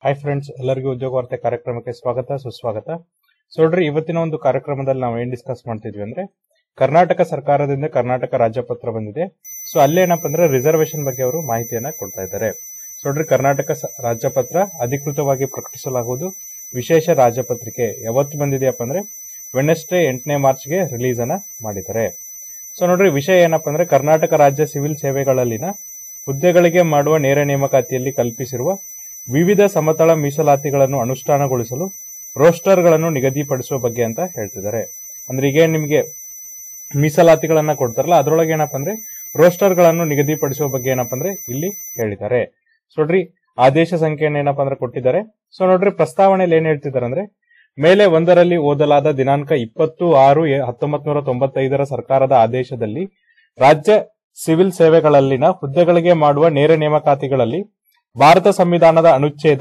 hi friends ಎಲ್ಲರಿಗೂ ಉದ್ಯೋಗ ವಾರ್ತೆ ಕಾರ್ಯಕ್ರಮಕ್ಕೆ ಸ್ವಾಗತ ಸುಸ್ವಾಗತ ಸೊ ನೋಡ್ರಿ ಇವತ್ತಿನ ಒಂದು ಕಾರ್ಯಕ್ರಮದಲ್ಲಿ ನಾವು ಏನ್ ಡಿಸ್ಕಸ್ ಮಾಡ್ತಿದ್ವಿ ಅಂದ್ರೆ ಕರ್ನಾಟಕ ಸರ್ಕಾರದಿಂದ ಕರ್ನಾಟಕ ರಾಜ್ಯ ಪತ್ರ ಬಂದಿದೆ ಸೊ ಅಲ್ಲೇನಪ್ಪ ಅಂದ್ರೆ ರಿಸರ್ವೇಶನ್ ಬಗ್ಗೆ ಅವರು ಮಾಹಿತಿಯನ್ನ ಕೊಡ್ತಾ ಇದ್ದಾರೆ ಸೊ ನೋಡ್ರಿ ಕರ್ನಾಟಕ ಸ- ರಾಜ್ಯ ಪತ್ರ ಅಧಿಕೃತವಾಗಿ ಪ್ರಕಟಿಸಲಾಗುವುದು ವಿಶೇಷ ರಾಜ್ಯಪತ್ರಿಕೆ ಯಾವತ್ತು ಬಂದಿದೆಯಪ್ಪ ಅಂದ್ರೆ ವೆನೆಸ್ಡೇ ಎಂಟನೇ ಮಾರ್ಚ್ಗೆ ರಿಲೀಸ್ ಅನ್ನ ಮಾಡಿದ್ದಾರೆ ಸೊ ನೋಡ್ರಿ ವಿಷಯ ಏನಪ್ಪ ಅಂದ್ರೆ ಕರ್ನಾಟಕ ರಾಜ್ಯ ಸಿವಿಲ್ ಸೇವೆಗಳಲ್ಲಿನ ಹುದ್ದೆಗಳಿಗೆ ಮಾಡುವ ನೇರ ನೇಮಕಾತಿಯಲ್ಲಿ ಕಲ್ಪಿಸಿರುವ ವಿವಿಧ ಸಮತಳ ಮೀಸಲಾತಿಗಳನ್ನು ಅನುಷ್ಠಾನಗೊಳಿಸಲು ರೋಸ್ಟರ್ಗಳನ್ನು ನಿಗದಿಪಡಿಸುವ ಬಗ್ಗೆ ಅಂತ ಹೇಳ್ತಿದ್ದಾರೆ ಅಂದ್ರೆ ಈಗ ನಿಮಗೆ ಮೀಸಲಾತಿಗಳನ್ನ ಕೊಡ್ತಾರಲ್ಲ ಅದ್ರೊಳಗೆ ಏನಪ್ಪ ಅಂದ್ರೆ ರೋಸ್ಟರ್ಗಳನ್ನು ನಿಗದಿಪಡಿಸುವ ಬಗ್ಗೆ ಏನಪ್ಪ ಅಂದ್ರೆ ಇಲ್ಲಿ ಹೇಳಿದ್ದಾರೆ ಸೊ ನೋಡ್ರಿ ಆದೇಶ ಸಂಖ್ಯೆಯನ್ನು ಏನಪ್ಪ ಅಂದ್ರೆ ಕೊಟ್ಟಿದ್ದಾರೆ ಸೊ ನೋಡ್ರಿ ಪ್ರಸ್ತಾವನೆಯಲ್ಲಿ ಏನ್ ಹೇಳ್ತಿದ್ದಾರೆ ಅಂದ್ರೆ ಮೇಲೆ ಒಂದರಲ್ಲಿ ಓದಲಾದ ದಿನಾಂಕ ಇಪ್ಪತ್ತು ಆರು ಹತ್ತೊಂಬತ್ ನೂರ ತೊಂಬತ್ತೈದರ ಸರ್ಕಾರದ ಆದೇಶದಲ್ಲಿ ರಾಜ್ಯ ಸಿವಿಲ್ ಸೇವೆಗಳಲ್ಲಿನ ಹುದ್ದೆಗಳಿಗೆ ಮಾಡುವ ನೇರ ನೇಮಕಾತಿಗಳಲ್ಲಿ ಭಾರತ ಸಂವಿಧಾನದ ಅನುಚ್ಛೇದ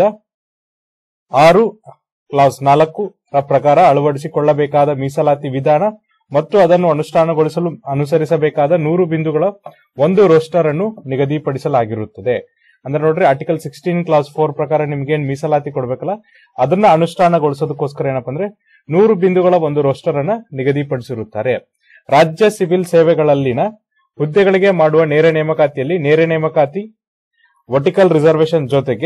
ಆರು ಕ್ಲಾಸ್ ನಾಲ್ಕು ರ ಪ್ರಕಾರ ಅಳವಡಿಸಿಕೊಳ್ಳಬೇಕಾದ ಮೀಸಲಾತಿ ವಿಧಾನ ಮತ್ತು ಅದನ್ನು ಅನುಷ್ಠಾನಗೊಳಿಸಲು ಅನುಸರಿಸಬೇಕಾದ ನೂರು ಬಿಂದುಗಳ ಒಂದು ರೋಸ್ಟರ್ ಅನ್ನು ನಿಗದಿಪಡಿಸಲಾಗಿರುತ್ತದೆ ಅಂದ್ರೆ ನೋಡ್ರಿ ಆರ್ಟಿಕಲ್ ಸಿಕ್ಸ್ಟೀನ್ ಕ್ಲಾಸ್ ಫೋರ್ ಪ್ರಕಾರ ನಿಮ್ಗೆ ಏನ್ ಮೀಸಲಾತಿ ಕೊಡ್ಬೇಕಲ್ಲ ಅದನ್ನ ಅನುಷ್ಠಾನಗೊಳಿಸೋದಕ್ಕೋಸ್ಕರ ಏನಪ್ಪ ಅಂದ್ರೆ ನೂರು ಬಿಂದುಗಳ ಒಂದು ರೋಸ್ಟರ್ ಅನ್ನ ನಿಗದಿಪಡಿಸಿರುತ್ತಾರೆ ರಾಜ್ಯ ಸಿವಿಲ್ ಸೇವೆಗಳಲ್ಲಿನ ಹುದ್ದೆಗಳಿಗೆ ಮಾಡುವ ನೇರ ನೇಮಕಾತಿಯಲ್ಲಿ ನೇರ ನೇಮಕಾತಿ ವರ್ಟಿಕಲ್ ರಿಸರ್ವೇಶನ್ ಜೊತೆಗೆ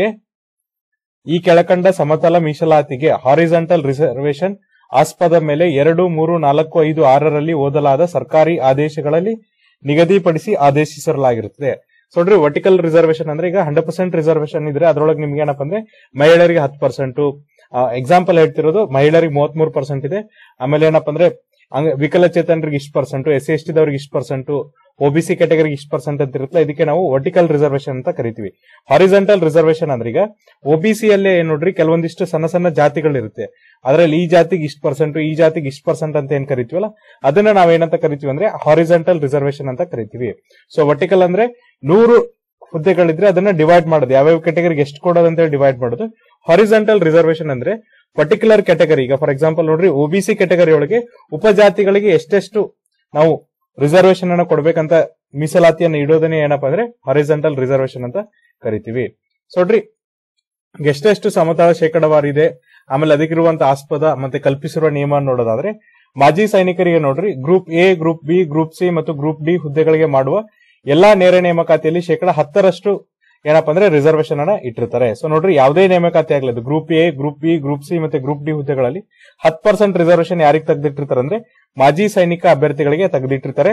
ಈ ಕೆಳಕಂಡ ಸಮತಲ ಮೀಸಲಾತಿಗೆ ಹಾರಿಜಾಂಟಲ್ ರಿಸರ್ವೇಶನ್ ಆಸ್ಪದ ಮೇಲೆ ಎರಡು ಮೂರು ನಾಲ್ಕು ಐದು ಆರರಲ್ಲಿ ಓದಲಾದ ಸರ್ಕಾರಿ ಆದೇಶಗಳಲ್ಲಿ ನಿಗದಿಪಡಿಸಿ ಆದೇಶಿಸಲಾಗಿರುತ್ತದೆ ಸೊ ನೋಡ್ರಿ ವರ್ಟಿಕಲ್ ರಿಸರ್ವೇಶನ್ ಅಂದ್ರೆ ಈಗ ಹಂಡ್ರೆಡ್ ಪರ್ಸೆಂಟ್ ರಿಸರ್ವೇಶನ್ ಇದ್ರೆ ಅದ್ರೊಳಗೆ ನಿಮ್ಗೆ ಏನಪ್ಪ ಅಂದ್ರೆ ಮಹಿಳೆಯರಿಗೆ ಹತ್ತು ಪರ್ಸೆಂಟ್ ಎಕ್ಸಾಂಪಲ್ ಹೇಳ್ತಿರೋದು ಮಹಿಳೆಯರಿಗೆ ಮೂವತ್ತ್ ಮೂರು ಪರ್ಸೆಂಟ್ ಇದೆ ಆಮೇಲೆ ಏನಪ್ಪ ಅಂದ್ರೆ ಹಂಗ ವಿಕಲಚೇತನರಿಗೆ ಇಷ್ಟು ಪರ್ಸೆಂಟ್ ಎಸ್ ಸಿ ಎಸ್ ಟಿದವ್ರಿಗೆ ಇಷ್ಟು ಪರ್ಸೆಂಟ್ ಒಬಿಸಿ ಕ್ಯಾಟಗರಿಗೆ ಇಷ್ಟು ಪರ್ಸೆಂಟ್ ಅಂತ ಇರುತ್ತಲ್ಲ ಇದಕ್ಕೆ ನಾವು ವರ್ಟಿಕಲ್ ರಿಸರ್ವೇಶನ್ ಅಂತ ಕರಿತೀವಿ ಹಾರಿಜಾಂಟಲ್ ರಿಸರ್ವೇಶನ್ ಅಂದ್ರೆ ಈಗ ಒಬಿಸಿ ಅಲ್ಲೇ ಏನ್ ನೋಡ್ರಿ ಕೆಲವೊಂದಿಷ್ಟು ಸಣ್ಣ ಸಣ್ಣ ಜಾತಿಗಳಿರುತ್ತೆ ಅದರಲ್ಲಿ ಈ ಜಾತಿಗೆ ಇಷ್ಟು ಪರ್ಸೆಂಟ್ ಈ ಜಾತಿಗೆ ಇಷ್ಟು ಪರ್ಸೆಂಟ್ ಅಂತ ಏನ್ ಕರಿತೀವಲ್ಲ ಅದನ್ನ ನಾವೇನಂತ ಕರಿತೀವಿ ಅಂದ್ರೆ ಹಾರಿಜಾಂಟಲ್ ರಿಸರ್ವೇಶನ್ ಅಂತ ಕರಿತೀವಿ ಸೊ ವರ್ಟಿಕಲ್ ಅಂದ್ರೆ ನೂರು ಹುದ್ದೆಗಳಿದ್ರೆ ಅದನ್ನ ಡಿವೈಡ್ ಮಾಡೋದು ಯಾವ್ಯಾವ ಕೆಟಗರಿಗೆ ಎಷ್ಟು ಕೊಡೋದು ಅಂತ ಡಿವೈಡ್ ಮಾಡೋದು ಹಾರಿಜಾಂಟಲ್ ರಿಸರ್ವೇಶನ್ ಅಂದ್ರೆ ಪರ್ಟಿಕ್ಯುಲರ್ ಕೆಟಗರಿ ಈಗ ಫಾರ್ ಎಕ್ಸಾಂಪಲ್ ನೋಡ್ರಿ ಒಬಿಸಿ ಕೆಟಗರಿ ಒಳಗೆ ಉಪಜಾತಿಗಳಿಗೆ ಎಷ್ಟೆಷ್ಟು ನಾವು ರಿಸರ್ವೇಶನ್ ಅನ್ನ ಕೊಡ್ಬೇಕಂತ ಮೀಸಲಾತಿಯನ್ನು ಇಡೋದನ್ನೇ ಏನಪ್ಪಾ ಅಂದ್ರೆ ಹಾರಿಜಾಂಟಲ್ ರಿಸರ್ವೇಶನ್ ಅಂತ ಕರಿತೀವಿ ಸೊ ನೋಡ್ರಿ ಎಷ್ಟೆಷ್ಟು ಸಮತಳ ಶೇಕಡವಾರು ಇದೆ ಆಮೇಲೆ ಅದಕ್ಕಿರುವಂತ ಆಸ್ಪದ ಮತ್ತೆ ಕಲ್ಪಿಸಿರುವ ನಿಯಮ ನೋಡೋದಾದ್ರೆ ಮಾಜಿ ಸೈನಿಕರಿಗೆ ನೋಡ್ರಿ group A group B group C ಮತ್ತು ಗ್ರೂಪ್ ಡಿ ಹುದ್ದೆಗಳಿಗೆ ಮಾಡುವ ಎಲ್ಲಾ ನೇರ ನೇಮಕಾತಿಯಲ್ಲಿ ಶೇಕಡ ಹತ್ತರಷ್ಟು ಏನಪ್ಪಾ ಅಂದ್ರೆ ರಿಸರ್ವೇಶನ್ ಅನ್ನ ಇಟ್ಟಿರ್ತಾರೆ ಸೊ ನೋಡ್ರಿ ಯಾವುದೇ ನೇಮಕಾತಿ ಆಗ್ಲಿ ಅದು group A group B group C ಮತ್ತೆ ಗ್ರೂಪ್ ಡಿ ಹುದ್ದೆಗಳಲ್ಲಿ ಹತ್ತು ಪರ್ಸೆಂಟ್ ರಿಸರ್ವೇಶನ್ ಯಾರಿಗೆ ತೆಗೆದಿಟ್ಟಿರ್ತಾರೆ ಅಂದ್ರೆ ಮಾಜಿ ಸೈನಿಕ ಅಭ್ಯರ್ಥಿಗಳಿಗೆ ತೆಗೆದಿಟ್ಟಿರ್ತಾರೆ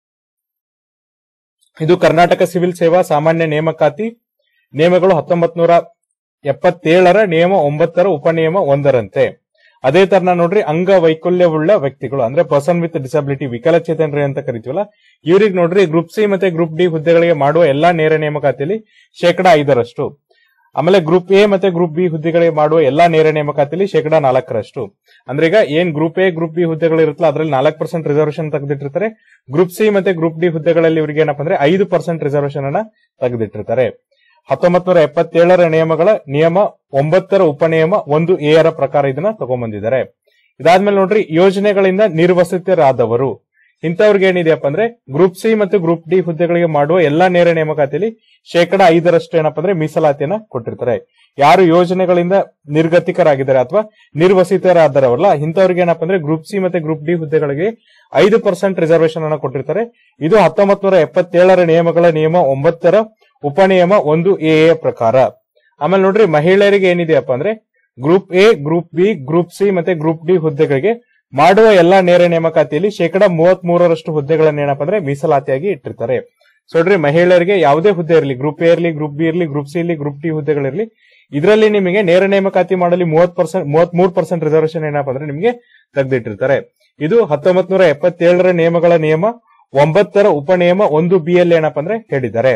ಇದು ಕರ್ನಾಟಕ ಸಿವಿಲ್ ಸೇವಾ ಸಾಮಾನ್ಯ ನೇಮಕಾತಿ ನಿಯಮಗಳು ಹತ್ತೊಂಬತ್ ನೂರ ಎಪ್ಪತ್ತೇಳರ ನಿಯಮ ಒಂಬತ್ತರ ಉಪನಿಯಮ ಒಂದರಂತೆ ಅದೇ ತರ ನೋಡ್ರಿ ಅಂಗವೈಕಲ್ಯವುಳ್ಳ ವ್ಯಕ್ತಿಗಳು ಅಂದ್ರೆ ಪರ್ಸನ್ ವಿತ್ ಡಿಸಬಿಲಿಟಿ ವಿಕಲಚೇತನರಿ ಅಂತ ಕರಿತೀವಲ್ಲ ಇವ್ರಿಗೆ ನೋಡ್ರಿ ಗ್ರೂಪ್ ಸಿ ಮತ್ತೆ ಗ್ರೂಪ್ ಡಿ ಹುದ್ದೆಗಳಿಗೆ ಮಾಡುವ ಎಲ್ಲಾ ನೇರ ನೇಮಕಾತಿಯಲ್ಲಿ ಶೇಕಡ ಐದರಷ್ಟು ಆಮೇಲೆ ಗ್ರೂಪ್ ಎ ಮತ್ತೆ ಗ್ರೂಪ್ ಬಿ ಹುದ್ದೆಗಳಿಗೆ ಮಾಡುವ ಎಲ್ಲಾ ನೇರ ನೇಮಕಾತಿಯಲ್ಲಿ ಶೇಕಡ ನಾಲ್ಕರಷ್ಟು ಅಂದ್ರೆ ಈಗ ಏನ್ ಗ್ರೂಪ್ ಎ ಗ್ರೂಪ್ ಬಿ ಹುದ್ದೆಗಳು ಇರುತ್ತಲ್ಲ ಅದ್ರಲ್ಲಿ ನಾಲ್ಕು ಪರ್ಸೆಂಟ್ ರಿಸರ್ವೇಶನ್ ತೆಗೆದಿಟ್ಟಿರ್ತಾರೆ ಗ್ರೂಪ್ ಸಿ ಮತ್ತೆ ಗ್ರೂಪ್ ಡಿ ಹುದ್ದೆಗಳಲ್ಲಿ ಇವರಿಗೆ ಏನಪ್ಪಾ ಅಂದ್ರೆ ಐದು ಪರ್ಸೆಂಟ್ ರಿಸರ್ವೇಶನ್ ಅನ್ನ ತೆಗೆದಿಟ್ಟಿರ್ತಾರೆ ಹತ್ತೊಂಬತ್ ನೂರ ಎಪ್ಪತ್ತೇಳರ ನಿಯಮಗಳ ನಿಯಮ ಒಂಬತ್ತರ ಉಪನಿಯಮ ಒಂದು ಎ ರ ಪ್ರಕಾರ ಇದನ್ನ ತಗೊಂಡ್ಬಂದಿದ್ದಾರೆ ಇದಾದ್ಮೇಲೆ ನೋಡ್ರಿ ಯೋಜನೆಗಳಿಂದ ನಿರ್ವಸಿತರಾದವರು ಇಂಥವ್ರಿಗೆ ಏನಿದೆಯಪ್ಪ ಅಂದ್ರೆ ಗ್ರೂಪ್ ಸಿ ಮತ್ತು ಗ್ರೂಪ್ ಡಿ ಹುದ್ದೆಗಳಿಗೆ ಮಾಡುವ ಎಲ್ಲಾ ನೇರ ನೇಮಕಾತಿಯಲ್ಲಿ ಶೇಕಡ ಐದರಷ್ಟು ಏನಪ್ಪ ಅಂದ್ರೆ ಮೀಸಲಾತಿಯನ್ನ ಕೊಟ್ಟಿರ್ತಾರೆ ಯಾರು ಯೋಜನೆಗಳಿಂದ ನಿರ್ಗತಿಕರಾಗಿದ್ದಾರೆ ಅಥವಾ ನಿರ್ವಸಿತರಾದರವಲ್ಲ ಇಂಥವ್ರಿಗೆ ಏನಪ್ಪ ಅಂದ್ರೆ ಗ್ರೂಪ್ ಸಿ ಮತ್ತೆ ಗ್ರೂಪ್ ಡಿ ಹುದ್ದೆಗಳಿಗೆ ಐದು ಪರ್ಸೆಂಟ್ ರಿಸರ್ವೇಶನ್ ಅನ್ನ ಕೊಟ್ಟಿರ್ತಾರೆ ಇದು ಹತ್ತೊಂಬತ್ ನೂರ ಎಪ್ಪತ್ತೇಳರ ನಿಯಮಗಳ ನಿಯಮ ಒಂಬತ್ತರ ಉಪನಿಯಮ ಒಂದು ಎ ಪ್ರಕಾರ ಆಮೇಲೆ ನೋಡ್ರಿ ಮಹಿಳೆಯರಿಗೆ ಏನಿದೆಯಪ್ಪ ಅಂದ್ರೆ group A group B group C ಮತ್ತೆ ಗ್ರೂಪ್ ಡಿ ಹುದ್ದೆಗಳಿಗೆ ಮಾಡುವ ಎಲ್ಲಾ ನೇರ ನೇಮಕಾತಿಯಲ್ಲಿ ಶೇಕಡ ಮೂವತ್ತ್ ಮೂರರಷ್ಟು ಹುದ್ದೆಗಳನ್ನ ಏನಪ್ಪ ಅಂದ್ರೆ ಮೀಸಲಾತಿಯಾಗಿ ಇಟ್ಟಿರ್ತಾರೆ ಸೊ ನೋಡ್ರಿ ಮಹಿಳೆಯರಿಗೆ ಯಾವುದೇ ಹುದ್ದೆ ಇರಲಿ ಗ್ರೂಪ್ ಎ ಇರಲಿ ಗ್ರೂಪ್ ಬಿ ಇರಲಿ ಗ್ರೂಪ್ ಸಿ ಇರಲಿ ಗ್ರೂಪ್ ಡಿ ಹುದ್ದೆಗಳಿರಲಿ ಇದರಲ್ಲಿ ನಿಮಗೆ ನೇರ ನೇಮಕಾತಿ ಮಾಡಲಿ ಮೂವತ್ ಪರ್ಸೆಂಟ್ ಮೂವತ್ತ್ ಮೂರು ಪರ್ಸೆಂಟ್ ರಿಸರ್ವೇಶನ್ ಏನಪ್ಪ ಅಂದ್ರೆ ನಿಮಗೆ ತೆಗೆದಿಟ್ಟಿರ್ತಾರೆ ಇದು ಹತ್ತೊಂಬತ್ ನೂರ ಎಪ್ಪತ್ತೇಳರ ನಿಯಮಗಳ ನಿಯಮ ಒಂಬತ್ತರ ಉಪನಿಯಮ ಒಂದು ಬಿ ಅಲ್ಲಿ ಏನಪ್ಪ ಅಂದ್ರೆ ಹೇಳಿದ್ದಾರೆ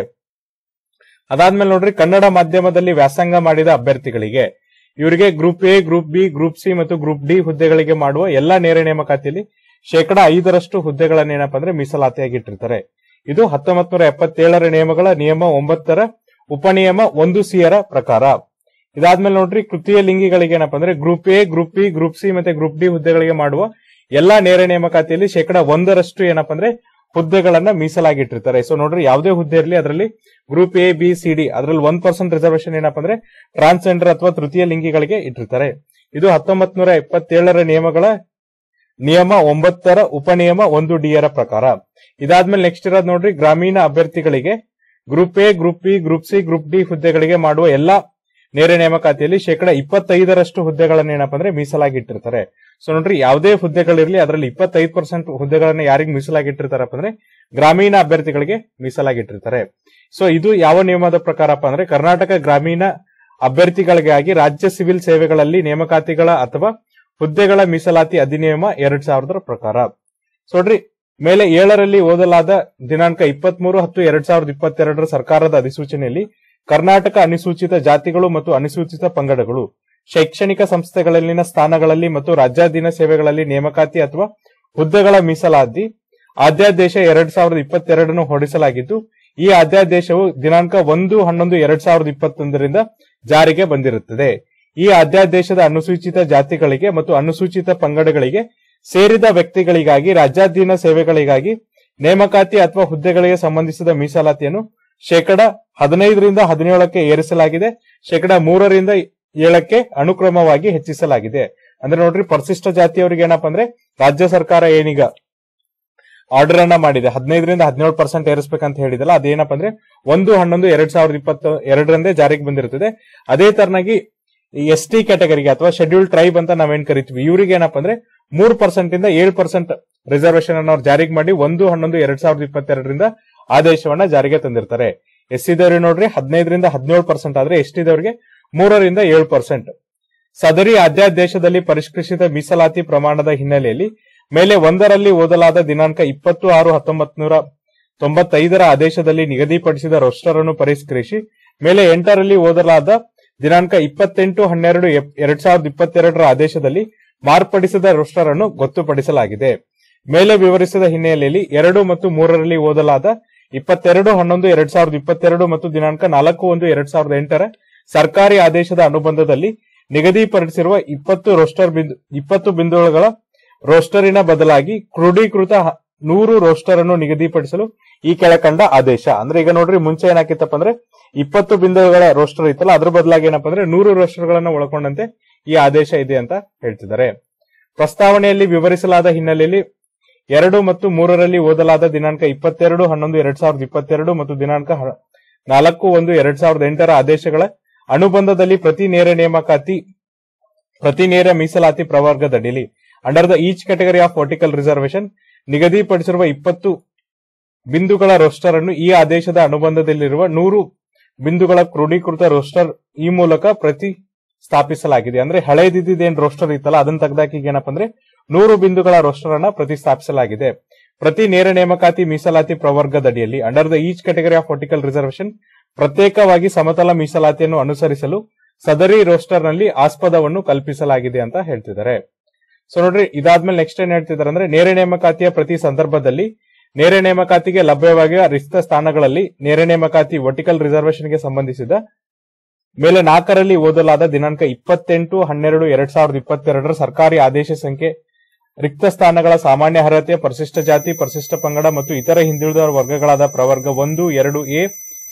ಅದಾದ್ಮೇಲೆ ನೋಡ್ರಿ ಕನ್ನಡ ಮಾಧ್ಯಮದಲ್ಲಿ ವ್ಯಾಸಂಗ ಮಾಡಿದ ಅಭ್ಯರ್ಥಿಗಳಿಗೆ ಇವರಿಗೆ group A group B group C ಮತ್ತು ಗ್ರೂಪ್ ಡಿ ಹುದ್ದೆಗಳಿಗೆ ಮಾಡುವ ಎಲ್ಲಾ ನೇರ ನೇಮಕಾತಿಯಲ್ಲಿ ಶೇಕಡ ಐದರಷ್ಟು ಹುದ್ದೆಗಳನ್ನ ಏನಪ್ಪಾ ಅಂದ್ರೆ ಮೀಸಲಾತಿಯಾಗಿ ಇಟ್ಟಿರ್ತಾರೆ ಇದು ಹತ್ತೊಂಬತ್ ನೂರ ಎಪ್ಪತ್ತೇಳರ ನಿಯಮಗಳ ನಿಯಮ ಒಂಬತ್ತರ ಉಪನಿಯಮ ಒಂದು ಸಿಯರ ಪ್ರಕಾರ ಇದಾದ್ಮೇಲೆ ನೋಡ್ರಿ ತೃತೀಯ ಲಿಂಗಿಗಳಿಗೆ ಏನಪ್ಪಾ ಅಂದ್ರೆ group A group B group C ಮತ್ತೆ ಗ್ರೂಪ್ ಡಿ ಹುದ್ದೆಗಳಿಗೆ ಮಾಡುವ ಎಲ್ಲಾ ನೇರ ನೇಮಕಾತಿಯಲ್ಲಿ ಶೇಕಡ ಒಂದರಷ್ಟು ಏನಪ್ಪಾ ಅಂದ್ರೆ ಹುದ್ದೆಗಳನ್ನ ಮೀಸಲಾಗಿಟ್ಟಿರ್ತಾರೆ ಸೊ ನೋಡ್ರಿ ಯಾವುದೇ ಹುದ್ದೆ ಇರಲಿ ಅದರಲ್ಲಿ group A B C D ಅದರಲ್ಲಿ ಒನ್ ಪರ್ಸೆಂಟ್ ರಿಸರ್ವೇಶನ್ ಏನಪ್ಪಾ ಅಂದ್ರೆ ಟ್ರಾನ್ಸ್ಜೆಂಡರ್ ಅಥವಾ ತೃತೀಯ ಲಿಂಗಿಗಳಿಗೆ ಇಟ್ಟಿರ್ತಾರೆ ಇದು ಹತ್ತೊಂಬತ್ ನೂರ ಎಪ್ಪತ್ತೇಳರ ನಿಯಮಗಳ ನಿಯಮ ಒಂಬತ್ತರ ಉಪನಿಯಮ ಒಂದು ಡಿ ರ ಪ್ರಕಾರ ಇದಾದ್ಮೇಲೆ ನೆಕ್ಸ್ಟ್ ಇರೋದು ನೋಡ್ರಿ ಗ್ರಾಮೀಣ ಅಭ್ಯರ್ಥಿಗಳಿಗೆ group A group B group C group D ಹುದ್ದೆಗಳಿಗೆ ಮಾಡುವ ಎಲ್ಲಾ ನೇರ ನೇಮಕಾತಿಯಲ್ಲಿ ಶೇಕಡ ಇಪ್ಪತ್ತೈದರಷ್ಟು ಹುದ್ದೆಗಳನ್ನ ಏನಪ್ಪಾ ಅಂದ್ರೆ ಮೀಸಲಾಗಿಟ್ಟಿರ್ತಾರೆ ಸೊ ನೋಡ್ರಿ ಯಾವುದೇ ಹುದ್ದೆಗಳಿರ್ಲಿ ಅದರಲ್ಲಿ ಇಪ್ಪತ್ತೈದು ಪರ್ಸೆಂಟ್ ಹುದ್ದೆಗಳನ್ನ ಯಾರಿಗೆ ಮೀಸಲಾಗಿಟ್ಟಿರ್ತಾರಪ್ಪ ಅಂದ್ರೆ ಗ್ರಾಮೀಣ ಅಭ್ಯರ್ಥಿಗಳಿಗೆ ಮೀಸಲಾಗಿಟ್ಟಿರ್ತಾರೆ ಸೊ ಇದು ಯಾವ ನಿಯಮದ ಪ್ರಕಾರಪ್ಪ ಅಂದ್ರೆ ಕರ್ನಾಟಕ ಗ್ರಾಮೀಣ ಅಭ್ಯರ್ಥಿಗಳಿಗಾಗಿ ರಾಜ್ಯ ಸಿವಿಲ್ ಸೇವೆಗಳಲ್ಲಿ ನೇಮಕಾತಿಗಳ ಅಥವಾ ಹುದ್ದೆಗಳ ಮೀಸಲಾತಿ ಅಧಿನಿಯಮ ಎರಡ್ ಸಾವಿರದ ಪ್ರಕಾರ ಸೊ ನೋಡ್ರಿ ಮೇಲೆ ಏಳರಲ್ಲಿ ಓದಲಾದ ದಿನಾಂಕ ಇಪ್ಪತ್ಮೂರು ಹತ್ತು ಎರಡ್ ಸಾವಿರದ ಇಪ್ಪತ್ತೆರಡರ ಸರ್ಕಾರದ ಅಧಿಸೂಚನೆಯಲ್ಲಿ ಕರ್ನಾಟಕ ಅನುಸೂಚಿತ ಜಾತಿಗಳು ಮತ್ತು ಅನುಸೂಚಿತ ಪಂಗಡಗಳು ಶೈಕ್ಷಣಿಕ ಸಂಸ್ಥೆಗಳಲ್ಲಿನ ಸ್ಥಾನಗಳಲ್ಲಿ ಮತ್ತು ರಾಜ್ಯಾಧೀನ ಸೇವೆಗಳಲ್ಲಿ ನೇಮಕಾತಿ ಅಥವಾ ಹುದ್ದೆಗಳ ಮೀಸಲಾತಿ ಅಧ್ಯಾದೇಶ ಎರಡ್ ಸಾವಿರದ ಇಪ್ಪತ್ತೆರಡನ್ನು ಹೊರಡಿಸಲಾಗಿದ್ದು ಈ ಅಧ್ಯಾದೇಶವು ದಿನಾಂಕ ಒಂದು ಹನ್ನೊಂದು ಎರಡ್ ಸಾವಿರದ ಇಪ್ಪತ್ತೊಂದರಿಂದ ಜಾರಿಗೆ ಬಂದಿರುತ್ತದೆ ಈ ಅಧ್ಯಾದೇಶದ ಅನುಸೂಚಿತ ಜಾತಿಗಳಿಗೆ ಮತ್ತು ಅನುಸೂಚಿತ ಪಂಗಡಗಳಿಗೆ ಸೇರಿದ ವ್ಯಕ್ತಿಗಳಿಗಾಗಿ ರಾಜ್ಯಾಧೀನ ಸೇವೆಗಳಿಗಾಗಿ ನೇಮಕಾತಿ ಅಥವಾ ಹುದ್ದೆಗಳಿಗೆ ಸಂಬಂಧಿಸಿದ ಮೀಸಲಾತಿಯನ್ನು ಶೇಕಡ ಹದಿನೈದರಿಂದ ಹದಿನೇಳಕ್ಕೆ ಏರಿಸಲಾಗಿದೆ ಶೇಕಡ ಮೂರರಿಂದ ಏಳಕ್ಕೆ ಅನುಕ್ರಮವಾಗಿ ಹೆಚ್ಚಿಸಲಾಗಿದೆ ಅಂದ್ರೆ ನೋಡ್ರಿ ಪರಿಶಿಷ್ಟ ಜಾತಿಯವರಿಗೆ ಏನಪ್ಪಾ ಅಂದ್ರೆ ರಾಜ್ಯ ಸರ್ಕಾರ ಏನೀಗ ಆರ್ಡರ್ ಅನ್ನ ಮಾಡಿದೆ ಹದಿನೈದರಿಂದ ಹದಿನೇಳು ಪರ್ಸೆಂಟ್ ಏರಿಸಬೇಕಂತ ಹೇಳಿದಲ್ಲ ಅದೇನಪ್ಪ ಅಂದ್ರೆ ಒಂದು ಹನ್ನೊಂದು ಎರಡ್ ಸಾವಿರದ ಇಪ್ಪತ್ತ ಎರಡರಂದೇ ಜಾರಿಗೆ ಬಂದಿರುತ್ತದೆ ಅದೇ ತರನಾಗಿ ಎಸ್ ಟಿ ಕ್ಯಾಟಗರಿಗೆ ಅಥವಾ ಶೆಡ್ಯೂಲ್ ಟ್ರೈಬ್ ಅಂತ ನಾವೇನ್ ಕರಿತೀವಿ ಇವ್ರಿಗೆ ಏನಪ್ಪಾ ಅಂದ್ರೆ ಮೂರು ಪರ್ಸೆಂಟ್ ಇಂದ ಏಳು ಪರ್ಸೆಂಟ್ ರಿಸರ್ವೇಶನ್ ಅನ್ನು ಅವ್ರು ಜಾರಿಗೆ ಮಾಡಿ ಒಂದು ಹನ್ನೊಂದು ಎರಡ್ ಸಾವಿರದ ಇಪ್ಪತ್ತೆರಡರಿಂದ ಆದೇಶವನ್ನ ಜಾರಿಗೆ ತಂದಿರ್ತಾರೆ ಎಸ್ ಸಿದವ್ರಿಗೆ ನೋಡ್ರಿ ಹದಿನೈದರಿಂದ ಹದಿನೇಳು ಪರ್ಸೆಂಟ್ ಆದ್ರೆ ಎಸ್ ಟಿದವರಿಗೆ ಮೂರರಿಂದ ಏಳು ಪರ್ಸೆಂಟ್ ಸದರಿ ಅಧ್ಯಾದೇಶದಲ್ಲಿ ಪರಿಷ್ಕೃತ ಮೀಸಲಾತಿ ಪ್ರಮಾಣದ ಹಿನ್ನೆಲೆಯಲ್ಲಿ ಮೇಲೆ ಒಂದರಲ್ಲಿ ಓದಲಾದ ದಿನಾಂಕ ಇಪ್ಪತ್ತು ಆರು ಹತ್ತೊಂಬತ್ ನೂರ ತೊಂಬತ್ತೈದರ ಆದೇಶದಲ್ಲಿ ನಿಗದಿಪಡಿಸಿದ ರೋಸ್ಟರ್ ಅನ್ನು ಪರಿಷ್ಕರಿಸಿ ಮೇಲೆ ಎಂಟರಲ್ಲಿ ಓದಲಾದ ದಿನಾಂಕ ಇಪ್ಪತ್ತೆಂಟು ಹನ್ನೆರಡು ಎಪ್- ಎರಡ್ ಸಾವಿರದ ಇಪ್ಪತ್ತೆರಡರ ಆದೇಶದಲ್ಲಿ ಮಾರ್ಪಡಿಸಿದ ರೋಸ್ಟರ್ ಅನ್ನು ಗೊತ್ತುಪಡಿಸಲಾಗಿದೆ ಮೇಲೆ ವಿವರಿಸಿದ ಹಿನ್ನೆಲೆಯಲ್ಲಿ ಎರಡು ಮತ್ತು ಮೂರರಲ್ಲಿ ಓದಲಾದ ಇಪ್ಪತ್ತೆರಡು ಹನ್ನೊಂದು ಎರಡ್ ಸಾವಿರದ ಇಪ್ಪತ್ತೆರಡು ಮತ್ತು ದಿನಾಂಕ ನಾಲ್ಕು ಒಂದು ಎರಡ್ ಸಾವಿರದ ಎಂಟರ ಸರ್ಕಾರಿ ಆದೇಶದ ಅನುಬಂಧದಲ್ಲಿ ನಿಗದಿಪಡಿಸಿರುವ ಇಪ್ಪತ್ತು ರೋಸ್ಟರ್ ಬಿಂದು ಇಪ್ಪತ್ತು ಬಿಂದುಗಳ ರೋಸ್ಟರಿನ ಬದಲಾಗಿ ಕ್ರೋಢೀಕೃತ ಹ- ನೂರು ರೋಸ್ಟರ್ ಅನ್ನು ನಿಗದಿಪಡಿಸಲು ಈ ಕೆಳಕಂಡ ಆದೇಶ ಅಂದ್ರೆ ಈಗ ನೋಡ್ರಿ ಮುಂಚೆ ಏನಾಕಿತ್ತಪ್ಪ ಅಂದ್ರೆ ಇಪ್ಪತ್ತು ಬಿಂದುಗಳ ರೋಸ್ಟರ್ ಇತ್ತಲ್ಲ ಅದ್ರ ಬದಲಾಗಿ ಏನಪ್ಪಾ ಅಂದ್ರೆ ನೂರು ರೋಸ್ಟರ್ ಗಳನ್ನ ಒಳಗೊಂಡಂತೆ ಈ ಆದೇಶ ಇದೆ ಅಂತ ಹೇಳ್ತಿದ್ದಾರೆ ಪ್ರಸ್ತಾವನೆಯಲ್ಲಿ ವಿವರಿಸಲಾದ ಹಿನ್ನೆಲೆಯಲ್ಲಿ ಎರಡು ಮತ್ತು ಮೂರರಲ್ಲಿ ಓದಲಾದ ದಿನಾಂಕ ಇಪ್ಪತ್ತೆರಡು ಹನ್ನೊಂದು ಎರಡ್ ಸಾವಿರದ ಇಪ್ಪತ್ತೆರಡು ಮತ್ತು ದಿನಾಂಕ ಹ- ನಾಲ್ಕು ಒಂದು ಎರಡ್ ಸಾವಿರದ ಎಂಟರ ಆದೇಶಗಳ ಅನುಬಂಧದಲ್ಲಿ ಪ್ರತಿ ನೇರ ನೇಮಕಾತಿ ಪ್ರತಿ ನೇರ ಮೀಸಲಾತಿ ಪ್ರವರ್ಗದಡಿಲಿ under the each category of vertical reservation ನಿಗದಿಪಡಿಸಿರುವ ಇಪ್ಪತ್ತು ಬಿಂದುಗಳ ರೋಸ್ಟರ್ ಅನ್ನು ಈ ಆದೇಶದ ಅನುಬಂಧದಲ್ಲಿರುವ ನೂರು ಬಿಂದುಗಳ ಕ್ರೋಢೀಕೃತ ರೋಸ್ಟರ್ ಈ ಮೂಲಕ ಪ್ರತಿ ಸ್ಥಾಪಿಸಲಾಗಿದೆ ಅಂದ್ರೆ ಹಳೇದಿದ್ದೇನ್ ರೋಸ್ಟರ್ ಇತ್ತಲ್ಲ ಅದನ್ನ ತೆಗೆದಾಕಿ ಈಗ ಏನಪ್ಪಾ ಅಂದ್ರೆ ನೂರು ಬಿಂದುಗಳ ರೋಸ್ಟರ್ ಅನ್ನ ಪ್ರತಿಸ್ಥಾಪಿಸಲಾಗಿದೆ ಪ್ರತಿ ನೇರ ನೇಮಕಾತಿ ಮೀಸಲಾತಿ ಪ್ರವರ್ಗದಡಿಯಲ್ಲಿ under the each category of vertical reservation ಪ್ರತ್ಯೇಕವಾಗಿ ಸಮತಲ ಮೀಸಲಾತಿಯನ್ನು ಅನುಸರಿಸಲು ಸದರಿ ರೋಸ್ಟರ್ ನಲ್ಲಿ ಆಸ್ಪದವನ್ನು ಕಲ್ಪಿಸಲಾಗಿದೆ ಅಂತ ಹೇಳ್ತಿದ್ದಾರೆ ಸೊ ನೋಡ್ರಿ ಇದಾದ್ಮೇಲೆ ನೆಕ್ಸ್ಟ್ ಏನ್ ಹೇಳ್ತಿದ್ದಾರೆ ಅಂದ್ರೆ ನೇರ ನೇಮಕಾತಿಯ ಪ್ರತಿ ಸಂದರ್ಭದಲ್ಲಿ ನೇರ ನೇಮಕಾತಿಗೆ ಲಭ್ಯವಾಗಿರುವ ರಿಕ್ತ ಸ್ಥಾನಗಳಲ್ಲಿ ನೇರ ನೇಮಕಾತಿ ವರ್ಟಿಕಲ್ ರಿಸರ್ವೇಶನ್ಗೆ ಸಂಬಂಧಿಸಿದ ಮೇಲೆ ನಾಲ್ಕರಲ್ಲಿ ಓದಲಾದ ದಿನಾಂಕ ಇಪ್ಪತ್ತೆಂಟು ಹನ್ನೆರಡು ಎರಡ್ ಸಾವಿರದ ಇಪ್ಪತ್ತೆರಡರ ಸರ್ಕಾರಿ ಆದೇಶ ಸಂಖ್ಯೆ ರಿಕ್ತ ಸ್ಥಾನಗಳ ಸಾಮಾನ್ಯ ಅರ್ಹತೆ ಪರಿಶಿಷ್ಟ ಜಾತಿ ಪರಿಶಿಷ್ಟ ಪಂಗಡ ಮತ್ತು ಇತರ ಹಿಂದುಳಿದ ವರ್ಗಗಳಾದ ಪ್ರವರ್ಗ ಒಂದು ಎರಡು ಎ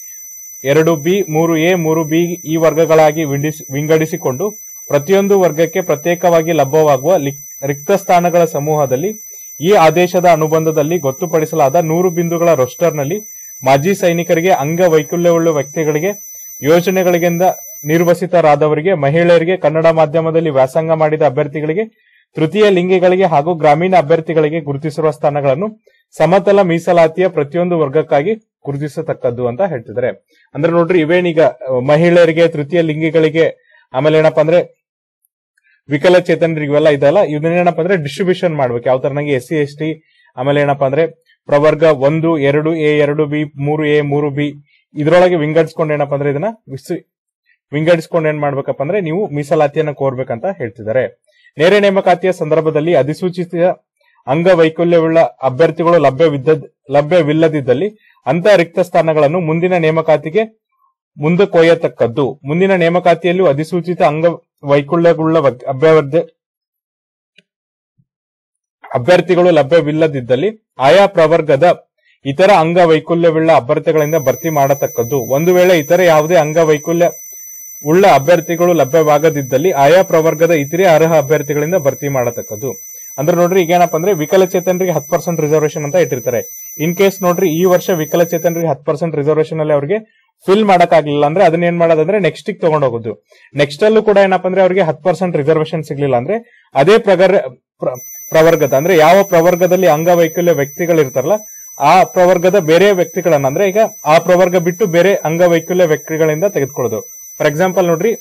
ಎರಡು ಬಿ ಮೂರು ಎ ಮೂರು ಬಿ ಈ ವರ್ಗಗಳಾಗಿ ವಿಂಡಿಸ್- ವಿಂಗಡಿಸಿಕೊಂಡು ಪ್ರತಿಯೊಂದು ವರ್ಗಕ್ಕೆ ಪ್ರತ್ಯೇಕವಾಗಿ ಲಭ್ಯವಾಗುವ ಲಿಕ್- ರಿಕ್ತ ಸ್ಥಾನಗಳ ಸಮೂಹದಲ್ಲಿ ಈ ಆದೇಶದ ಅನುಬಂಧದಲ್ಲಿ ಗೊತ್ತುಪಡಿಸಲಾದ ನೂರು ಬಿಂದುಗಳ ರೋಸ್ಟರ್ನಲ್ಲಿ ಮಾಜಿ ಸೈನಿಕರಿಗೆ ಅಂಗವೈಕಲ್ಯವುಳ್ಳ ವ್ಯಕ್ತಿಗಳಿಗೆ ಯೋಜನೆಗಳಿಂದ ನಿರ್ವಸಿತರಾದವರಿಗೆ ಮಹಿಳೆಯರಿಗೆ ಕನ್ನಡ ಮಾಧ್ಯಮದಲ್ಲಿ ವ್ಯಾಸಂಗ ಮಾಡಿದ ಅಭ್ಯರ್ಥಿಗಳಿಗೆ ತೃತೀಯ ಲಿಂಗಿಗಳಿಗೆ ಹಾಗೂ ಗ್ರಾಮೀಣ ಅಭ್ಯರ್ಥಿಗಳಿಗೆ ಗುರುತಿಸಿರುವ ಸ್ಥಾನಗಳನ್ನು ಸಮತಲ ಮೀಸಲಾತಿಯ ಪ್ರತಿಯೊಂದು ವರ್ಗಕ್ಕಾಗಿ ಗುರುತಿಸತಕ್ಕದ್ದು ಅಂತ ಹೇಳ್ತಿದ್ದಾರೆ ಅಂದ್ರೆ ನೋಡ್ರಿ ಇವೇನೀಗ ಅಹ್, ಮಹಿಳೆಯರಿಗೆ ತೃತೀಯ ಲಿಂಗಿಗಳಿಗೆ ಆಮೇಲೆ ಏನಪ್ಪಾ ಅಂದ್ರೆ ವಿಕಲಚೇತನರಿಗೆ ಇವೆಲ್ಲ ಇದೆಲ್ಲ ಇದನ್ನೇನಪ್ಪ ಅಂದ್ರೆ ಡಿಸ್ಟ್ರಿಬ್ಯೂಷನ್ ಮಾಡ್ಬೇಕು ಯಾವ ತರನಾಗಿ ಎಸ್ ಸಿ ಎಸ್ ಟಿ ಆಮೇಲೆ ಏನಪ್ಪಾ ಅಂದ್ರೆ ಪ್ರವರ್ಗ ಒಂದು ಎರಡು ಎ ಎರಡು ಬಿ ಮೂರು ಎ ಮೂರು ಬಿ ಇದ್ರೊಳಗೆ ವಿಂಗಡಿಸ್ಕೊಂಡು ಏನಪ್ಪಾ ಅಂದ್ರೆ ಇದನ್ನ ವಿಸ್- ವಿಂಗಡಿಸ್ಕೊಂಡು ಏನ್ ಮಾಡ್ಬೇಕಪ್ಪ ಅಂದ್ರೆ ನೀವು ಮೀಸಲಾತಿಯನ್ನ ಕೋರ್ಬೇಕಂತ ಹೇಳ್ತಿದ್ದಾರೆ ನೇರ ನೇಮಕಾತಿಯ ಸಂದರ್ಭದಲ್ಲಿ ಅಧಿಸೂಚಿತ ಅಂಗವೈಕಲ್ಯವುಳ್ಳ ಅಭ್ಯರ್ಥಿಗಳು ಲಭ್ಯವಿದ್ದ ಲಭ್ಯವಿಲ್ಲದಿದ್ದಲ್ಲಿ ಅಂತ ರಿಕ್ತ ಸ್ಥಾನಗಳನ್ನು ಮುಂದಿನ ನೇಮಕಾತಿಗೆ ಮುಂದಕ್ಕೊಯ್ಯತಕ್ಕದ್ದು ಮುಂದಿನ ನೇಮಕಾತಿಯಲ್ಲೂ ಅಧಿಸೂಚಿತ ಅಂಗವೈಕಲ್ಯವುಳ್ಳ ವಗ್- ಅಭ್ಯರ್ಥಿ ಅಭ್ಯರ್ಥಿಗಳು ಲಭ್ಯವಿಲ್ಲದಿದ್ದಲ್ಲಿ ಆಯಾ ಪ್ರವರ್ಗದ ಇತರ ಅಂಗವೈಕಲ್ಯವುಳ್ಳ ಅಭ್ಯರ್ಥಿಗಳಿಂದ ಭರ್ತಿ ಮಾಡತಕ್ಕದ್ದು ಒಂದು ವೇಳೆ ಇತರ ಯಾವುದೇ ಅಂಗವೈಕಲ್ಯ ಉಳ್ಳ ಅಭ್ಯರ್ಥಿಗಳು ಲಭ್ಯವಾಗದಿದ್ದಲ್ಲಿ ಆಯಾ ಪ್ರವರ್ಗದ ಇತರೆ ಅರ್ಹ ಅಭ್ಯರ್ಥಿಗಳಿಂದ ಭರ್ತಿ ಮಾಡತಕ್ಕದ್ದು ಅಂದ್ರೆ ನೋಡ್ರಿ ಈಗ ಏನಪ್ಪಾ ಅಂದ್ರೆ ವಿಕಲಚೇತನರಿಗೆ ಹತ್ತು ಪರ್ಸೆಂಟ್ ರಿಸರ್ವೇಶನ್ ಅಂತ ಇಟ್ಟಿರ್ತಾರೆ ಇನ್ ಕೇಸ್ ನೋಡ್ರಿ ಈ ವರ್ಷ ವಿಕಲಚೇತನರಿಗೆ ಹತ್ತು ಪರ್ಸೆಂಟ್ ರಿಸರ್ವೇಶನ್ ಅಲ್ಲಿ ಅವ್ರಿಗೆ ಫಿಲ್ ಮಾಡಕ್ ಆಗ್ಲಿಲ್ಲ ಅಂದ್ರೆ ಅದನ್ನ ಏನ್ ಮಾಡೋದಂದ್ರೆ ನೆಕ್ಸ್ಟ್ ತಗೊಂಡ್ ಹೋಗೋದು ನೆಕ್ಸ್ಟ್ ಅಲ್ಲೂ ಕೂಡ ಏನಪ್ಪಾ ಅಂದ್ರೆ ಅವ್ರಿಗೆ ಹತ್ತು ಪರ್ಸೆಂಟ್ ರಿಸರ್ವೇಶನ್ ಸಿಗ್ಲಿಲ್ಲ ಅಂದ್ರೆ ಅದೇ ಪ್ರಗರ್ ಪ್ರ- ಪ್ರವರ್ಗದ ಅಂದ್ರೆ ಯಾವ ಪ್ರವರ್ಗದಲ್ಲಿ ಅಂಗವೈಕಲ್ಯ ವ್ಯಕ್ತಿಗಳು ಇರ್ತಾರಲ್ಲ ಆ ಪ್ರವರ್ಗದ ಬೇರೆ ವ್ಯಕ್ತಿಗಳನ್ನ ಅಂದ್ರೆ ಈಗ ಆ ಪ್ರವರ್ಗ ಬಿಟ್ಟು ಬೇರೆ ಅಂಗವೈಕಲ್ಯ ವ್ಯಕ್ತಿಗಳಿಂದ ತೆಗೆದುಕೊಳ್ಳೋದು ಫಾರ್ ಎಕ್ಸಾಂಪಲ್ ನೋಡ್ರಿ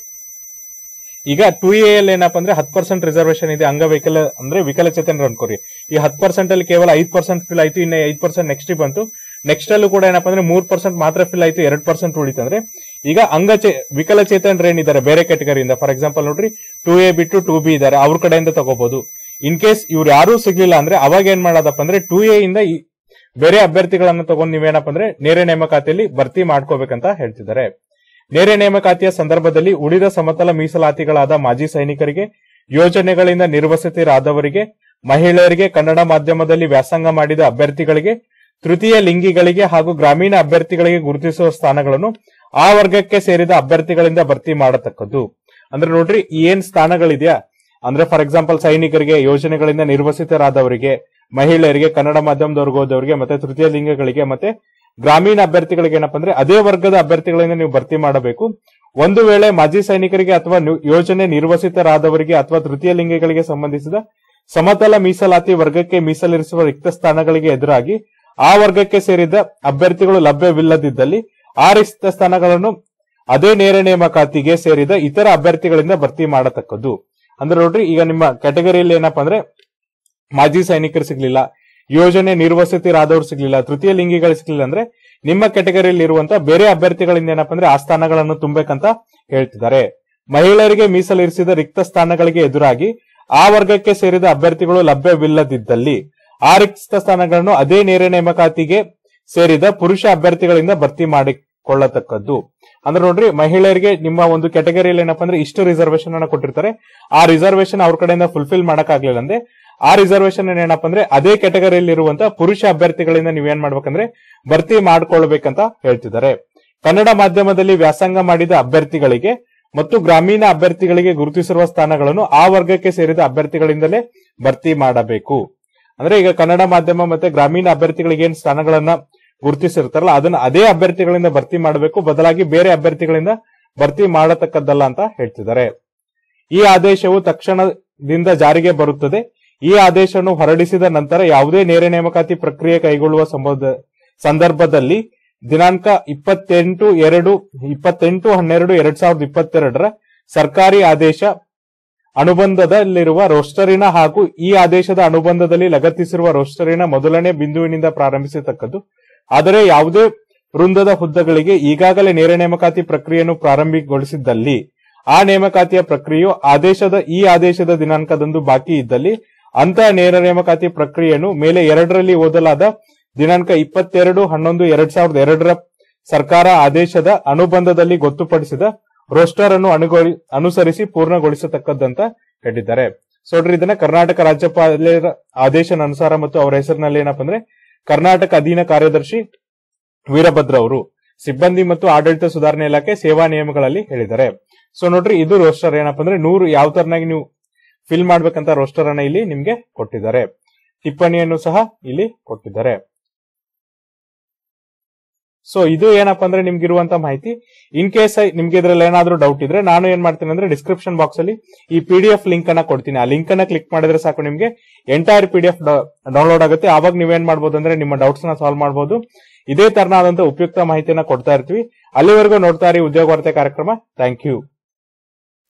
ಈಗ ಟೂ ಎ ಅಲ್ಲಿ ಏನಪ್ಪಾ ಅಂದ್ರೆ ಹತ್ತು ಪರ್ಸೆಂಟ್ ರಿಸರ್ವೇಶನ್ ಇದೆ ಅಂಗವೈಕಲ್ಯ ಅಂದ್ರೆ ವಿಕಲಚೇತನರು ಅನ್ಕೋರಿ ಈ ಹತ್ತು ಪರ್ಸೆಂಟ್ ಅಲ್ಲಿ ಕೇವಲ ಐದು ಪರ್ಸೆಂಟ್ ಫಿಲ್ ಆಯ್ತು ಇನ್ನ ಐದು ಪರ್ಸೆಂಟ್ ನೆಕ್ಸ್ಟ್ ಬಂತು ನೆಕ್ಸ್ಟ್ ಅಲ್ಲೂ ಕೂಡ ಏನಪ್ಪಾ ಅಂದ್ರೆ ಮೂರ್ ಪರ್ಸೆಂಟ್ ಮಾತ್ರ ಫಿಲ್ ಆಯ್ತು ಎರಡ್ ಪರ್ಸೆಂಟ್ ಉಳಿತಂದ್ರೆ ಈಗ ಅಂಗಚೇ ವಿಕಲಚೇತನರು ಏನಿದ್ದಾರೆ ಬೇರೆ ಕ್ಯಾಟಗರಿಯಿಂದ ಫಾರ್ ಎಕ್ಸಾಂಪಲ್ ನೋಡ್ರಿ ಟೂ ಎ ಬಿಟ್ಟು ಟೂ ಬಿ ಇದಾರೆ ಅವ್ರ ಕಡೆಯಿಂದ ತಗೋಬಹುದು ಇನ್ ಕೇಸ್ ಇವ್ರು ಯಾರು ಸಿಗ್ಲಿಲ್ಲ ಅಂದ್ರೆ ಅವಾಗ ಏನ್ ಮಾಡೋದಪ್ಪ ಅಂದ್ರೆ ಟೂ ಎ ಇಂದ ಈ ಬೇರೆ ಅಭ್ಯರ್ಥಿಗಳನ್ನ ತಗೊಂಡು ನೀವೇನಪ್ಪ ಅಂದ್ರೆ ನೇರ ನೇಮಕಾತಿಯಲ್ಲಿ ಭರ್ತಿ ಮಾಡ್ಕೋಬೇಕಂತ ಹೇಳ್ತಿದ್ದಾರೆ ನೇರ ನೇಮಕಾತಿಯ ಸಂದರ್ಭದಲ್ಲಿ ಉಳಿದ ಸಮತಲ ಮೀಸಲಾತಿಗಳಾದ ಮಾಜಿ ಸೈನಿಕರಿಗೆ ಯೋಜನೆಗಳಿಂದ ನಿರ್ವಸಿತರಾದವರಿಗೆ ಮಹಿಳೆಯರಿಗೆ ಕನ್ನಡ ಮಾಧ್ಯಮದಲ್ಲಿ ವ್ಯಾಸಂಗ ಮಾಡಿದ ಅಭ್ಯರ್ಥಿಗಳಿಗೆ ತೃತೀಯ ಲಿಂಗಿಗಳಿಗೆ ಹಾಗೂ ಗ್ರಾಮೀಣ ಅಭ್ಯರ್ಥಿಗಳಿಗೆ ಗುರುತಿಸುವ ಸ್ಥಾನಗಳನ್ನು ಆ ವರ್ಗಕ್ಕೆ ಸೇರಿದ ಅಭ್ಯರ್ಥಿಗಳಿಂದ ಭರ್ತಿ ಮಾಡತಕ್ಕದ್ದು ಅಂದ್ರೆ ನೋಡ್ರಿ ಈ ಏನ್ ಸ್ಥಾನಗಳಿದೆಯಾ ಅಂದ್ರೆ ಫಾರ್ ಎಕ್ಸಾಂಪಲ್ ಸೈನಿಕರಿಗೆ ಯೋಜನೆಗಳಿಂದ ನಿರ್ವಸಿತರಾದವರಿಗೆ ಮಹಿಳೆಯರಿಗೆ ಕನ್ನಡ ಮಾಧ್ಯಮದವ್ರಿಗೆ ಹೋದವರಿಗೆ ಮತ್ತೆ ತೃತೀಯ ಲಿಂಗಗಳಿಗೆ ಮತ್ತೆ ಗ್ರಾಮೀಣ ಅಭ್ಯರ್ಥಿಗಳಿಗೆ ಏನಪ್ಪಾ ಅಂದ್ರೆ ಅದೇ ವರ್ಗದ ಅಭ್ಯರ್ಥಿಗಳಿಂದ ನೀವು ಭರ್ತಿ ಮಾಡಬೇಕು ಒಂದು ವೇಳೆ ಮಾಜಿ ಸೈನಿಕರಿಗೆ ಅಥವಾ ನು- ಯೋಜನೆ ನಿರ್ವಸಿತರಾದವರಿಗೆ ಅಥವಾ ತೃತೀಯ ಲಿಂಗಿಗಳಿಗೆ ಸಂಬಂಧಿಸಿದ ಸಮತಲ ಮೀಸಲಾತಿ ವರ್ಗಕ್ಕೆ ಮೀಸಲಿರಿಸುವ ರಿಕ್ತ ಸ್ಥಾನಗಳಿಗೆ ಎದುರಾಗಿ ಆ ವರ್ಗಕ್ಕೆ ಸೇರಿದ ಅಭ್ಯರ್ಥಿಗಳು ಲಭ್ಯವಿಲ್ಲದಿದ್ದಲ್ಲಿ ಆ ರಿಕ್ತ ಸ್ಥಾನಗಳನ್ನು ಅದೇ ನೇರ ನೇಮಕಾತಿಗೆ ಸೇರಿದ ಇತರ ಅಭ್ಯರ್ಥಿಗಳಿಂದ ಭರ್ತಿ ಮಾಡತಕ್ಕದ್ದು ಅಂದ್ರೆ ನೋಡ್ರಿ ಈಗ ನಿಮ್ಮ ಕ್ಯಾಟಗರಿಯಲ್ಲಿ ಏನಪ್ಪಾ ಅಂದ್ರೆ ಮಾಜಿ ಸೈನಿಕರು ಸಿಗ್ಲಿಲ್ಲ ಯೋಜನೆ ನಿರ್ವಸತಿರಾದವ್ರು ಸಿಗ್ಲಿಲ್ಲ ತೃತೀಯ ಲಿಂಗಿಗಳು ಸಿಗ್ಲಿಲ್ಲ ಅಂದ್ರೆ ನಿಮ್ಮ ಕ್ಯಾಟಗರಿಯಲ್ಲಿ ಇರುವಂತ ಬೇರೆ ಅಭ್ಯರ್ಥಿಗಳಿಂದ ಏನಪ್ಪಾ ಅಂದ್ರೆ ಆ ಸ್ಥಾನಗಳನ್ನು ತುಂಬಬೇಕಂತ ಹೇಳ್ತಿದ್ದಾರೆ ಮಹಿಳೆಯರಿಗೆ ಮೀಸಲಿರಿಸಿದ ರಿಕ್ತ ಸ್ಥಾನಗಳಿಗೆ ಎದುರಾಗಿ ಆ ವರ್ಗಕ್ಕೆ ಸೇರಿದ ಅಭ್ಯರ್ಥಿಗಳು ಲಭ್ಯವಿಲ್ಲದಿದ್ದಲ್ಲಿ ಆ ರಿಕ್ತ ಸ್ಥಾನಗಳನ್ನು ಅದೇ ನೇರ ನೇಮಕಾತಿಗೆ ಸೇರಿದ ಪುರುಷ ಅಭ್ಯರ್ಥಿಗಳಿಂದ ಭರ್ತಿ ಮಾಡಿಕೊಳ್ಳತಕ್ಕದ್ದು ಅಂದ್ರೆ ನೋಡ್ರಿ ಮಹಿಳೆಯರಿಗೆ ನಿಮ್ಮ ಒಂದು ಕ್ಯಾಟಗರಿಯಲ್ಲಿ ಏನಪ್ಪಾ ಅಂದ್ರೆ ಇಷ್ಟು ರಿಸರ್ವೇಶನ್ ಅನ್ನ ಕೊಟ್ಟಿರ್ತಾರೆ ಆ ರಿಸರ್ವೇಶನ್ ಅವ್ರ ಕಡೆಯಿಂದ ಫುಲ್ಫಿಲ್ ಮಾಡಕ್ ಆಗ್ಲಿಲ್ಲ ಅಂದ್ರೆ ಆ ರಿಸರ್ವೇಶನ್ ಏನಪ್ಪಾ ಅಂದ್ರೆ ಅದೇ ಕ್ಯಾಟಗರಿಯಲ್ಲಿ ಇರುವಂತ ಪುರುಷ ಅಭ್ಯರ್ಥಿಗಳಿಂದ ನೀವೇನ್ ಮಾಡ್ಬೇಕಂದ್ರೆ ಭರ್ತಿ ಮಾಡ್ಕೊಳ್ಬೇಕಂತ ಹೇಳ್ತಿದ್ದಾರೆ ಕನ್ನಡ ಮಾಧ್ಯಮದಲ್ಲಿ ವ್ಯಾಸಂಗ ಮಾಡಿದ ಅಭ್ಯರ್ಥಿಗಳಿಗೆ ಮತ್ತು ಗ್ರಾಮೀಣ ಅಭ್ಯರ್ಥಿಗಳಿಗೆ ಗುರುತಿಸಿರುವ ಸ್ಥಾನಗಳನ್ನು ಆ ವರ್ಗಕ್ಕೆ ಸೇರಿದ ಅಭ್ಯರ್ಥಿಗಳಿಂದಲೇ ಭರ್ತಿ ಮಾಡಬೇಕು ಅಂದ್ರೆ ಈಗ ಕನ್ನಡ ಮಾಧ್ಯಮ ಮತ್ತೆ ಗ್ರಾಮೀಣ ಅಭ್ಯರ್ಥಿಗಳಿಗೆ ಏನ್ ಸ್ಥಾನಗಳನ್ನ ಗುರುತಿಸಿರ್ತಾರಲ್ಲ ಅದನ್ನ ಅದೇ ಅಭ್ಯರ್ಥಿಗಳಿಂದ ಭರ್ತಿ ಮಾಡಬೇಕು ಬದಲಾಗಿ ಬೇರೆ ಅಭ್ಯರ್ಥಿಗಳಿಂದ ಭರ್ತಿ ಮಾಡತಕ್ಕದ್ದಲ್ಲ ಅಂತ ಹೇಳ್ತಿದ್ದಾರೆ ಈ ಆದೇಶವು ತಕ್ಷಣದಿಂದ ಜಾರಿಗೆ ಬರುತ್ತದೆ ಈ ಆದೇಶವನ್ನು ಹೊರಡಿಸಿದ ನಂತರ ಯಾವುದೇ ನೇರ ನೇಮಕಾತಿ ಪ್ರಕ್ರಿಯೆ ಕೈಗೊಳ್ಳುವ ಸಂಬಂಧ ಸಂದರ್ಭದಲ್ಲಿ ದಿನಾಂಕ ಇಪ್ಪತ್ತೆಂಟು ಎರಡು ಇಪ್ಪತ್ತೆಂಟು ಹನ್ನೆರಡು ಎರಡ್ ಸಾವಿರದ ಇಪ್ಪತ್ತೆರಡರ ಸರ್ಕಾರಿ ಆದೇಶ ಅನುಬಂಧದಲ್ಲಿರುವ ರೋಸ್ಟರಿನ ಹಾಗೂ ಈ ಆದೇಶದ ಅನುಬಂಧದಲ್ಲಿ ಲಗತ್ತಿಸಿರುವ ರೋಸ್ಟರಿನ ಮೊದಲನೇ ಬಿಂದುವಿನಿಂದ ಪ್ರಾರಂಭಿಸತಕ್ಕದ್ದು ಆದರೆ ಯಾವುದೇ ವೃಂದದ ಹುದ್ದೆಗಳಿಗೆ ಈಗಾಗಲೇ ನೇರ ನೇಮಕಾತಿ ಪ್ರಕ್ರಿಯೆಯನ್ನು ಪ್ರಾರಂಭಗೊಳಿಸಿದ್ದಲ್ಲಿ ಆ ನೇಮಕಾತಿಯ ಪ್ರಕ್ರಿಯೆಯು ಆದೇಶದ ಈ ಆದೇಶದ ದಿನಾಂಕದಂದು ಬಾಕಿ ಇದ್ದಲ್ಲಿ ಅಂತಹ ನೇರ ನೇಮಕಾತಿ ಪ್ರಕ್ರಿಯೆಯನ್ನು ಮೇಲೆ ಎರಡರಲ್ಲಿ ಓದಲಾದ ದಿನಾಂಕ ಇಪ್ಪತ್ತೆರಡು ಹನ್ನೊಂದು ಎರಡ್ ಸಾವಿರದ ಎರಡರ ಸರ್ಕಾರ ಆದೇಶದ ಅನುಬಂಧದಲ್ಲಿ ಗೊತ್ತುಪಡಿಸಿದ ರೋಸ್ಟರ್ ಅನ್ನು ಅನುಗೊಳಿ ಅನುಸರಿಸಿ ಪೂರ್ಣಗೊಳಿಸತಕ್ಕದ್ದಂತ ಹೇಳಿದ್ದಾರೆ ಸೊ ನೋಡ್ರಿ ಇದನ್ನ ಕರ್ನಾಟಕ ರಾಜ್ಯಪಾಲರ ಆದೇಶನ ಅನುಸಾರ ಮತ್ತು ಅವರ ಹೆಸರಿನಲ್ಲಿ ಏನಪ್ಪಾ ಅಂದ್ರೆ ಕರ್ನಾಟಕ ಅಧೀನ ಕಾರ್ಯದರ್ಶಿ ವೀರಭದ್ರ ಅವರು ಸಿಬ್ಬಂದಿ ಮತ್ತು ಆಡಳಿತ ಸುಧಾರಣೆ ಇಲಾಖೆ ಸೇವಾ ನಿಯಮಗಳಲ್ಲಿ ಹೇಳಿದ್ದಾರೆ ಸೊ ನೋಡ್ರಿ ಇದು ರೋಸ್ಟರ್ ಏನಪ್ಪಾ ಅಂದ್ರೆ ನೂರು ಯಾವ ತರನಾಗಿ ನೀವು ಫಿಲ್ ಮಾಡ್ಬೇಕಂತ ರೋಸ್ಟರ್ ಅನ್ನ ಇಲ್ಲಿ ನಿಮ್ಗೆ ಕೊಟ್ಟಿದ್ದಾರೆ ಟಿಪ್ಪಣಿಯನ್ನು ಸಹ ಇಲ್ಲಿ ಕೊಟ್ಟಿದ್ದಾರೆ ಸೊ ಇದು ಏನಪ್ಪಾ ಅಂದ್ರೆ ನಿಮ್ಗೆ ಇರುವಂತ ಮಾಹಿತಿ ಇನ್ ಕೇಸ್ ನಿಮ್ಗೆ ಇದ್ರಲ್ಲಿ ಏನಾದ್ರೂ ಡೌಟ್ ಇದ್ರೆ ನಾನು ಏನ್ ಮಾಡ್ತೀನಿ ಅಂದ್ರೆ ಡಿಸ್ಕ್ರಿಪ್ಷನ್ ಬಾಕ್ಸ್ ಅಲ್ಲಿ ಈ ಪಿ ಡಿ ಎಫ್ ಲಿಂಕ್ ಅನ್ನ ಕೊಡ್ತೀನಿ ಆ ಲಿಂಕ್ ಅನ್ನ ಕ್ಲಿಕ್ ಮಾಡಿದ್ರೆ ಸಾಕು ನಿಮ್ಗೆ entire P D F download ಆಗುತ್ತೆ ಆವಾಗ ನೀವೇನ್ ಮಾಡ್ಬೋದು ಅಂದ್ರೆ ನಿಮ್ಮ ಡೌಟ್ಸ್ ನ ಸಾಲ್ವ್ ಮಾಡಬಹುದು ಇದೇ ತರನಾದಂತ ಉಪಯುಕ್ತ ಮಾಹಿತಿಯನ್ನ ಕೊಡ್ತಾ ಇರ್ತೀವಿ ಅಲ್ಲಿವರೆಗೂ ನೋಡ್ತಾ ಇರಿ ಉದ್ಯೋಗ ವಾರ್ತೆ ಕಾರ್ಯಕ್ರಮ ಥ್ಯಾಂಕ್ ಯು